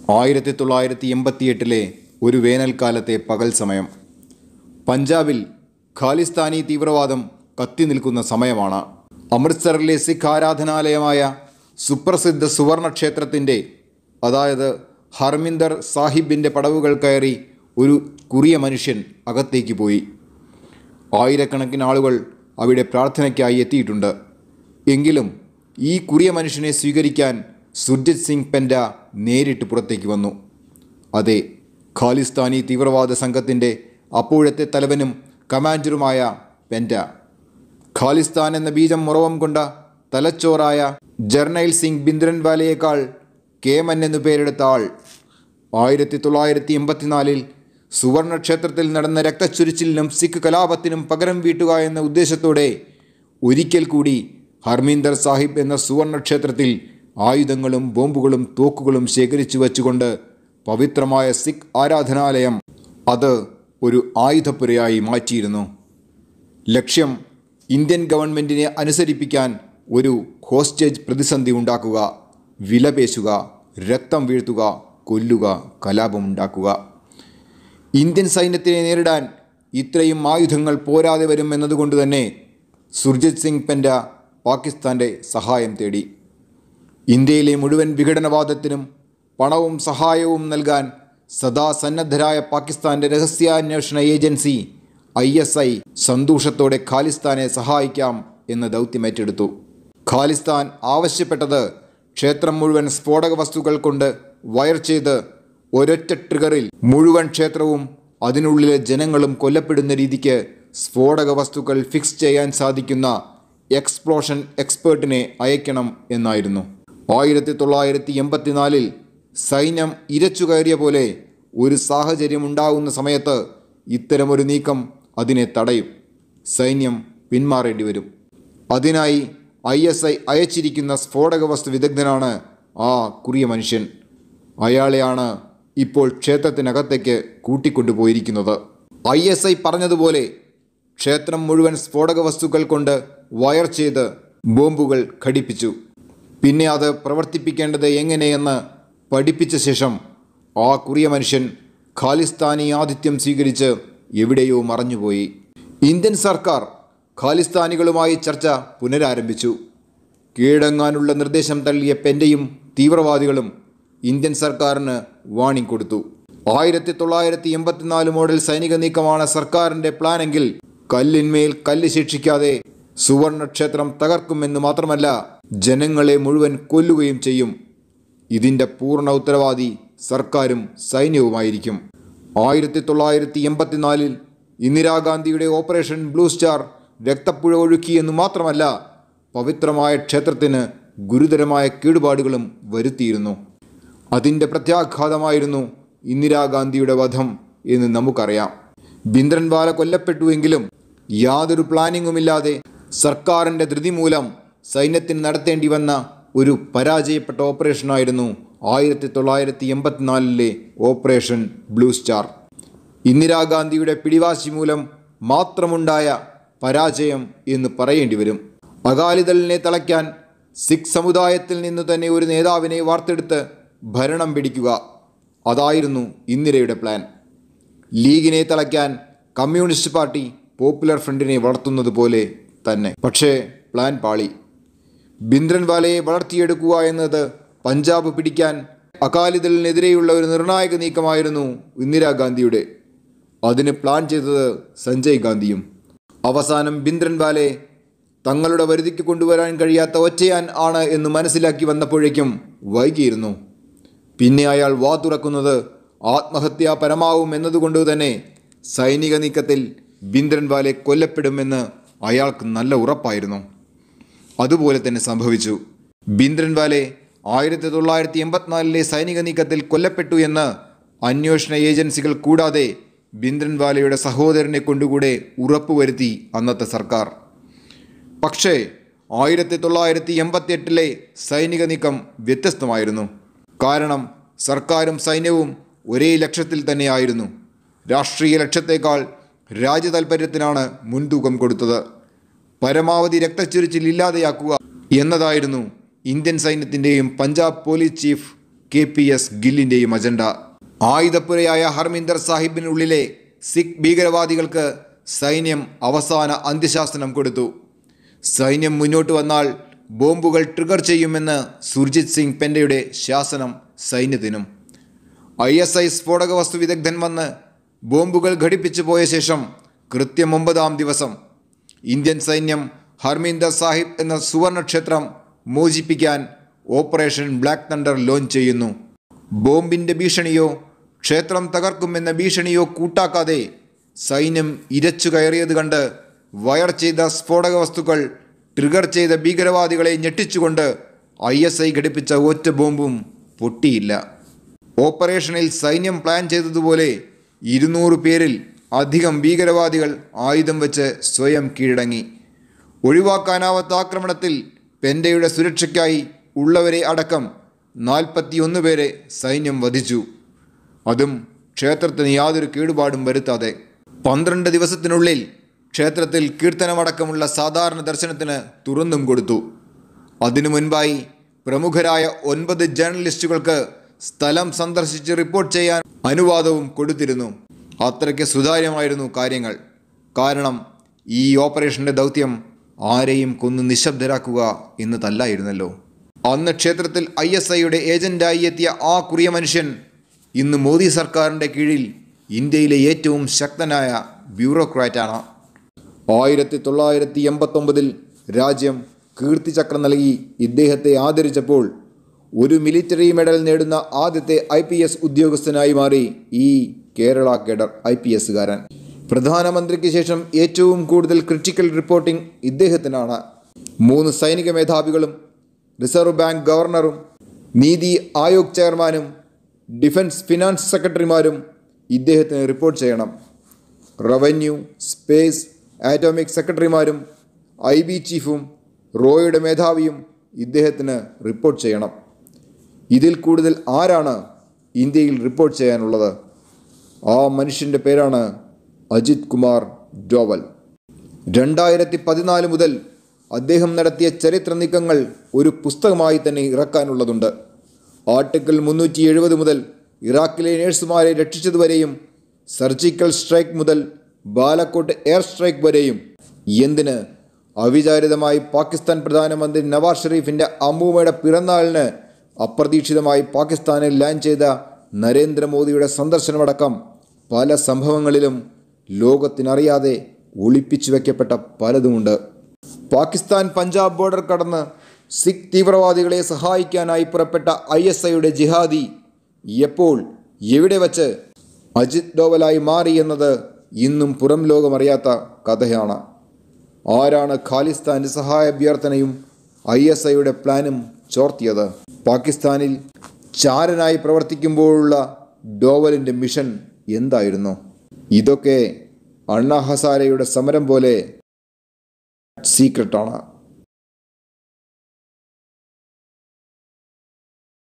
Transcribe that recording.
ആയിരത്തി തൊള്ളായിരത്തി എൺപത്തിയെട്ടിലെ ഒരു വേനൽക്കാലത്തെ പകൽ സമയം പഞ്ചാബിൽ ഖാലിസ്ഥാനി തീവ്രവാദം കത്തി നിൽക്കുന്ന സമയമാണ് അമൃത്സറിലെ സിഖ് ആരാധനാലയമായ സുപ്രസിദ്ധ സുവർണ ക്ഷേത്രത്തിൻ്റെ അതായത് ഹർമിന്ദർ സാഹിബിൻ്റെ പടവുകൾ കയറി ഒരു കുറിയ മനുഷ്യൻ അകത്തേക്ക് പോയി ആയിരക്കണക്കിന് ആളുകൾ അവിടെ പ്രാർത്ഥനയ്ക്കായി എത്തിയിട്ടുണ്ട് എങ്കിലും ഈ കുറിയ മനുഷ്യനെ സ്വീകരിക്കാൻ സുർജിത് സിംഗ് പെൻഡ നേരിട്ട് പുറത്തേക്ക് വന്നു അതെ ഖാലിസ്ഥാനി തീവ്രവാദ സംഘത്തിൻ്റെ അപ്പോഴത്തെ തലവനും കമാൻഡറുമായ പെൻഡ ഖാലിസ്ഥാൻ എന്ന ബീജം മുറവം കൊണ്ട തലച്ചോറായ ജർണൈൽ സിംഗ് ബിന്ദ്രൻവാലയേക്കാൾ കേമൻ എന്നു പേരെടുത്ത ആൾ ആയിരത്തി തൊള്ളായിരത്തി എൺപത്തിനാലിൽ സുവർണക്ഷേത്രത്തിൽ നടന്ന രക്തച്ചൊരിച്ചിലിനും സിഖ് കലാപത്തിനും പകരം വീട്ടുക എന്ന ഉദ്ദേശത്തോടെ ഒരിക്കൽ കൂടി ഹർമീന്ദർ സാഹിബ് എന്ന സുവർണക്ഷേത്രത്തിൽ ആയുധങ്ങളും ബോംബുകളും തോക്കുകളും ശേഖരിച്ചു വച്ചുകൊണ്ട് പവിത്രമായ സിഖ് ആരാധനാലയം അത് ഒരു ആയുധപ്പുരയായി മാറ്റിയിരുന്നു ലക്ഷ്യം ഇന്ത്യൻ ഗവൺമെൻറ്റിനെ അനുസരിപ്പിക്കാൻ ഒരു ഹോസ്റ്റേജ് പ്രതിസന്ധി ഉണ്ടാക്കുക വിലപേശുക രക്തം വീഴ്ത്തുക കൊല്ലുക കലാപമുണ്ടാക്കുക ഇന്ത്യൻ സൈന്യത്തിനെ നേരിടാൻ ഇത്രയും ആയുധങ്ങൾ പോരാതെ വരും എന്നതുകൊണ്ട് തന്നെ സുർജിത് സിംഗ് പെൻഡ പാകിസ്ഥാൻ്റെ സഹായം തേടി ഇന്ത്യയിലെ മുഴുവൻ വിഘടനവാദത്തിനും പണവും സഹായവും നൽകാൻ സദാ സന്നദ്ധരായ പാകിസ്ഥാൻ്റെ രഹസ്യാന്വേഷണ ഏജൻസി ഐ എസ് ഐ സന്തോഷത്തോടെ ഖാലിസ്ഥാനെ സഹായിക്കാം എന്ന ദൗത്യമേറ്റെടുത്തു ഖാലിസ്ഥാൻ ആവശ്യപ്പെട്ടത് ക്ഷേത്രം മുഴുവൻ സ്ഫോടക വസ്തുക്കൾ കൊണ്ട് വയർ ചെയ്ത് ഒരൊറ്റ ട്രിഗറിൽ മുഴുവൻ ക്ഷേത്രവും അതിനുള്ളിലെ ജനങ്ങളും കൊല്ലപ്പെടുന്ന രീതിക്ക് സ്ഫോടക വസ്തുക്കൾ ഫിക്സ് ചെയ്യാൻ സാധിക്കുന്ന എക്സ്പ്ലോഷൻ എക്സ്പേർട്ടിനെ അയക്കണം എന്നായിരുന്നു ആയിരത്തി തൊള്ളായിരത്തി എൺപത്തിനാലിൽ സൈന്യം ഇരച്ചു കയറിയ പോലെ ഒരു സാഹചര്യം ഉണ്ടാകുന്ന സമയത്ത് ഇത്തരമൊരു നീക്കം അതിനെ തടയും സൈന്യം പിന്മാറേണ്ടി വരും അതിനായി ഐ എസ് ഐ അയച്ചിരിക്കുന്ന സ്ഫോടക വസ്തു വിദഗ്ധനാണ് ആ കുറിയ മനുഷ്യൻ അയാളെയാണ് ഇപ്പോൾ ക്ഷേത്രത്തിനകത്തേക്ക് കൂട്ടിക്കൊണ്ടുപോയിരിക്കുന്നത് ഐ എസ് ഐ പറഞ്ഞതുപോലെ ക്ഷേത്രം മുഴുവൻ സ്ഫോടക വസ്തുക്കൾ കൊണ്ട് വയർ ചെയ്ത് ബോംബുകൾ ഘടിപ്പിച്ചു പിന്നെ അത് പ്രവർത്തിപ്പിക്കേണ്ടത് എങ്ങനെയെന്ന് പഠിപ്പിച്ച ശേഷം ആ കുറിയ മനുഷ്യൻ ഖാലിസ്ഥാനി ആതിഥ്യം സ്വീകരിച്ച് എവിടെയോ മറഞ്ഞുപോയി ഇന്ത്യൻ സർക്കാർ ഖാലിസ്ഥാനികളുമായി ചർച്ച പുനരാരംഭിച്ചു കീഴടങ്ങാനുള്ള നിർദ്ദേശം തള്ളിയ പെൻ്റെയും തീവ്രവാദികളും ഇന്ത്യൻ സർക്കാരിന് വാണിംഗ് കൊടുത്തു ആയിരത്തി തൊള്ളായിരത്തി എൺപത്തിനാല് മോഡൽ സൈനിക നീക്കമാണ് സർക്കാരിൻ്റെ പ്ലാനെങ്കിൽ കല്ലിന്മേൽ കല്ല് ശിക്ഷിക്കാതെ സുവർണക്ഷേത്രം തകർക്കുമെന്ന് മാത്രമല്ല ജനങ്ങളെ മുഴുവൻ കൊല്ലുകയും ചെയ്യും ഇതിൻ്റെ പൂർണ്ണ ഉത്തരവാദി സർക്കാരും സൈന്യവുമായിരിക്കും ആയിരത്തി തൊള്ളായിരത്തി എൺപത്തിനാലിൽ ഇന്ദിരാഗാന്ധിയുടെ ഓപ്പറേഷൻ ബ്ലൂ സ്റ്റാർ രക്തപ്പുഴ ഒഴുക്കിയെന്ന് മാത്രമല്ല പവിത്രമായ ക്ഷേത്രത്തിന് ഗുരുതരമായ കേടുപാടുകളും വരുത്തിയിരുന്നു അതിൻ്റെ പ്രത്യാഘാതമായിരുന്നു ഇന്ദിരാഗാന്ധിയുടെ വധം എന്ന് നമുക്കറിയാം ബിന്ദ്രൻവാല കൊല്ലപ്പെട്ടുവെങ്കിലും യാതൊരു പ്ലാനിങ്ങുമില്ലാതെ സർക്കാരിൻ്റെ ധൃതി മൂലം സൈന്യത്തിന് നടത്തേണ്ടി വന്ന ഒരു പരാജയപ്പെട്ട ഓപ്പറേഷനായിരുന്നു ആയിരത്തി തൊള്ളായിരത്തി എൺപത്തിനാലിലെ ഓപ്പറേഷൻ ബ്ലൂ സ്റ്റാർ ഇന്ദിരാഗാന്ധിയുടെ പിടിവാശി മൂലം മാത്രമുണ്ടായ പരാജയം എന്ന് പറയേണ്ടി വരും അകാലിദളിനെ തളയ്ക്കാൻ സിഖ് സമുദായത്തിൽ നിന്ന് തന്നെ ഒരു നേതാവിനെ വാർത്തെടുത്ത് ഭരണം പിടിക്കുക അതായിരുന്നു ഇന്ദിരയുടെ പ്ലാൻ ലീഗിനെ തളയ്ക്കാൻ കമ്മ്യൂണിസ്റ്റ് പാർട്ടി പോപ്പുലർ ഫ്രണ്ടിനെ വളർത്തുന്നത് പോലെ തന്നെ പക്ഷേ പ്ലാൻ പാളി ബിന്ദ്രൻവാലയെ വളർത്തിയെടുക്കുക എന്നത് പഞ്ചാബ് പിടിക്കാൻ അകാലിദളിനെതിരെയുള്ള ഒരു നിർണായക നീക്കമായിരുന്നു ഇന്ദിരാഗാന്ധിയുടെ അതിന് പ്ലാൻ ചെയ്തത് സഞ്ജയ് ഗാന്ധിയും അവസാനം ബിന്ദ്രൻവാലെ തങ്ങളുടെ വരുതിക്ക് കൊണ്ടുവരാൻ കഴിയാത്ത ഒറ്റയാൻ ആണ് എന്ന് മനസ്സിലാക്കി വന്നപ്പോഴേക്കും വൈകിയിരുന്നു പിന്നെ അയാൾ വാ തുറക്കുന്നത് ആത്മഹത്യാ പരമാവും എന്നതുകൊണ്ട് തന്നെ സൈനിക നീക്കത്തിൽ ബിന്ദ്രൻവാലെ കൊല്ലപ്പെടുമെന്ന് അയാൾക്ക് നല്ല ഉറപ്പായിരുന്നു അതുപോലെ തന്നെ സംഭവിച്ചു ബിന്ദ്രൻവാലെ ആയിരത്തി തൊള്ളായിരത്തി എൺപത്തിനാലിലെ സൈനിക നീക്കത്തിൽ കൊല്ലപ്പെട്ടു എന്ന് അന്വേഷണ ഏജൻസികൾ കൂടാതെ ബിന്ദ്രൻവാലയുടെ സഹോദരനെ കൊണ്ടുകൂടെ ഉറപ്പുവരുത്തി അന്നത്തെ സർക്കാർ പക്ഷേ ആയിരത്തി തൊള്ളായിരത്തി എൺപത്തിയെട്ടിലെ സൈനിക നീക്കം വ്യത്യസ്തമായിരുന്നു കാരണം സർക്കാരും സൈന്യവും ഒരേ ലക്ഷ്യത്തിൽ തന്നെയായിരുന്നു രാഷ്ട്രീയ ലക്ഷ്യത്തേക്കാൾ രാജ്യതാൽപര്യത്തിനാണ് മുൻതൂക്കം കൊടുത്തത് പരമാവധി രക്തച്ചൊരിച്ചിൽ ഇല്ലാതെയാക്കുക എന്നതായിരുന്നു ഇന്ത്യൻ സൈന്യത്തിൻ്റെയും Punjab police chief K P S ഗില്ലിൻ്റെയും അജണ്ട ആയുധപ്പുരയായ ഹർമിന്ദർ സാഹിബിനുള്ളിലെ സിഖ് ഭീകരവാദികൾക്ക് സൈന്യം അവസാന അന്ത്യശാസനം കൊടുത്തു സൈന്യം മുന്നോട്ട് വന്നാൽ ബോംബുകൾ ട്രിഗർ ചെയ്യുമെന്ന് സുർജിത് സിംഗ് പെൻഡയുടെ ശാസനം സൈന്യത്തിനും ഐ എസ് ഐ സ്ഫോടക വസ്തു വിദഗ്ധൻ വന്ന് ബോംബുകൾ ഘടിപ്പിച്ചു പോയ ശേഷം കൃത്യം ഒമ്പതാം ദിവസം ഇന്ത്യൻ സൈന്യം ഹർമീന്ദർ സാഹിബ് എന്ന സുവർണക്ഷേത്രം മോചിപ്പിക്കാൻ ഓപ്പറേഷൻ ബ്ലാക്ക് തണ്ടർ ലോഞ്ച് ചെയ്യുന്നു ബോംബിൻ്റെ ഭീഷണിയോ ക്ഷേത്രം തകർക്കുമെന്ന ഭീഷണിയോ കൂട്ടാക്കാതെ സൈന്യം ഇരച്ചു കയറിയത് കണ്ട് വയർ ചെയ്ത സ്ഫോടക വസ്തുക്കൾ ട്രിഗർ ചെയ്ത ഭീകരവാദികളെ ഞെട്ടിച്ചുകൊണ്ട് ഐ എസ് ഐ ഘടിപ്പിച്ച ഒറ്റ ബോംബും പൊട്ടിയില്ല ഓപ്പറേഷനിൽ സൈന്യം പ്ലാൻ ചെയ്തതുപോലെ ഇരുന്നൂറ് പേരിൽ അധികം ഭീകരവാദികൾ ആയുധം വെച്ച് സ്വയം കീഴടങ്ങി ഒഴിവാക്കാനാവാത്ത ആക്രമണത്തിൽ പെൻഡയുടെ സുരക്ഷയ്ക്കായി ഉള്ളവരെ അടക്കം നാൽപ്പത്തിയൊന്ന് പേരെ സൈന്യം വധിച്ചു അതും ക്ഷേത്രത്തിന് യാതൊരു കേടുപാടും വരുത്താതെ പന്ത്രണ്ട് ദിവസത്തിനുള്ളിൽ ക്ഷേത്രത്തിൽ കീർത്തനമടക്കമുള്ള സാധാരണ ദർശനത്തിന് തുറന്നും കൊടുത്തു അതിനു മുൻപായി പ്രമുഖരായ ഒൻപത് ജേർണലിസ്റ്റുകൾക്ക് സ്ഥലം സന്ദർശിച്ച് റിപ്പോർട്ട് ചെയ്യാൻ അനുവാദവും കൊടുത്തിരുന്നു അത്രയ്ക്ക് സുതാര്യമായിരുന്നു കാര്യങ്ങൾ കാരണം ഈ ഓപ്പറേഷന്റെ ദൗത്യം ആരെയും കൊന്ന് നിശബ്ദരാക്കുക എന്നതല്ലായിരുന്നല്ലോ അന്ന് ക്ഷേത്രത്തിൽ ഐ എസ് ഐയുടെ ഏജന്റായി എത്തിയ ആ കുറിയ മനുഷ്യൻ ഇന്ന് മോദി സർക്കാരിൻ്റെ കീഴിൽ ഇന്ത്യയിലെ ഏറ്റവും ശക്തനായ ബ്യൂറോക്രാറ്റാണ് ആയിരത്തി തൊള്ളായിരത്തി എൺപത്തൊമ്പതിൽ രാജ്യം കീർത്തിചക്രം നൽകി ഇദ്ദേഹത്തെ ആദരിച്ചപ്പോൾ ഒരു മിലിറ്ററി മെഡൽ നേടുന്ന ആദ്യത്തെ ഐ പി എസ് ഉദ്യോഗസ്ഥനായി മാറി ഈ കേരള കേഡർ ഐ പി എസുകാരൻ പ്രധാനമന്ത്രിക്ക് ശേഷം ഏറ്റവും കൂടുതൽ ക്രിട്ടിക്കൽ റിപ്പോർട്ടിംഗ് ഇദ്ദേഹത്തിനാണ് മൂന്ന് സൈനിക മേധാവികളും റിസർവ് ബാങ്ക് ഗവർണറും നീതി ആയോഗ് ചെയർമാനും ഡിഫൻസ് ഫിനാൻസ് സെക്രട്ടറിമാരും ഇദ്ദേഹത്തിന് റിപ്പോർട്ട് ചെയ്യണം റവന്യൂ സ്പേസ് ആറ്റോമിക് സെക്രട്ടറിമാരും ഐ ബി ചീഫും റോയുടെ മേധാവിയും ഇദ്ദേഹത്തിന് റിപ്പോർട്ട് ചെയ്യണം ഇതിൽ കൂടുതൽ ആരാണ് ഇന്ത്യയിൽ റിപ്പോർട്ട് ചെയ്യാനുള്ളത് ആ മനുഷ്യൻ്റെ പേരാണ് അജിത് കുമാർ ഡോവൽ രണ്ടായിരത്തി പതിനാല് മുതൽ അദ്ദേഹം നടത്തിയ ചരിത്ര നീക്കങ്ങൾ ഒരു പുസ്തകമായി തന്നെ ഇറക്കാനുള്ളതുണ്ട് ആർട്ടിക്കിൾ മുന്നൂറ്റി എഴുപത് മുതൽ ഇറാഖിലെ നേഴ്സുമാരെ രക്ഷിച്ചതുവരെയും സർജിക്കൽ സ്ട്രൈക്ക് മുതൽ ബാലക്കോട്ട് എയർ സ്ട്രൈക്ക് വരെയും എന്തിന് അവിചാരിതമായി പാകിസ്ഥാൻ പ്രധാനമന്ത്രി നവാസ് ഷെരീഫിൻ്റെ അമ്മൂമ്മയുടെ പിറന്നാളിന് അപ്രതീക്ഷിതമായി പാകിസ്ഥാനിൽ ലാൻഡ് ചെയ്ത നരേന്ദ്രമോദിയുടെ സന്ദർശനമടക്കം പല സംഭവങ്ങളിലും ലോകത്തിനറിയാതെ ഒളിപ്പിച്ചു വയ്ക്കപ്പെട്ട പലതുമുണ്ട് പാകിസ്ഥാൻ പഞ്ചാബ് ബോർഡർ കടന്ന് സിഖ് തീവ്രവാദികളെ സഹായിക്കാനായി പുറപ്പെട്ട ഐ എസ് ഐയുടെ ജിഹാദി എപ്പോൾ എവിടെ വച്ച് അജിത് ഡോവലായി മാറി എന്നത് ഇന്നും പുറം ലോകമറിയാത്ത കഥയാണ് ആരാണ് ഖാലിസ്ഥാൻ്റെ സഹായ അഭ്യർത്ഥനയും ഐ എസ് ഐയുടെ പ്ലാനും ചോർത്തിയത് പാകിസ്ഥാനിൽ ചാരനായി പ്രവർത്തിക്കുമ്പോഴുള്ള ഡോവലിൻ്റെ മിഷൻ എന്തായിരുന്നു ഇതൊക്കെ അണ്ണാ ഹസാരയുടെ സമരം പോലെ സീക്രട്ടാണ്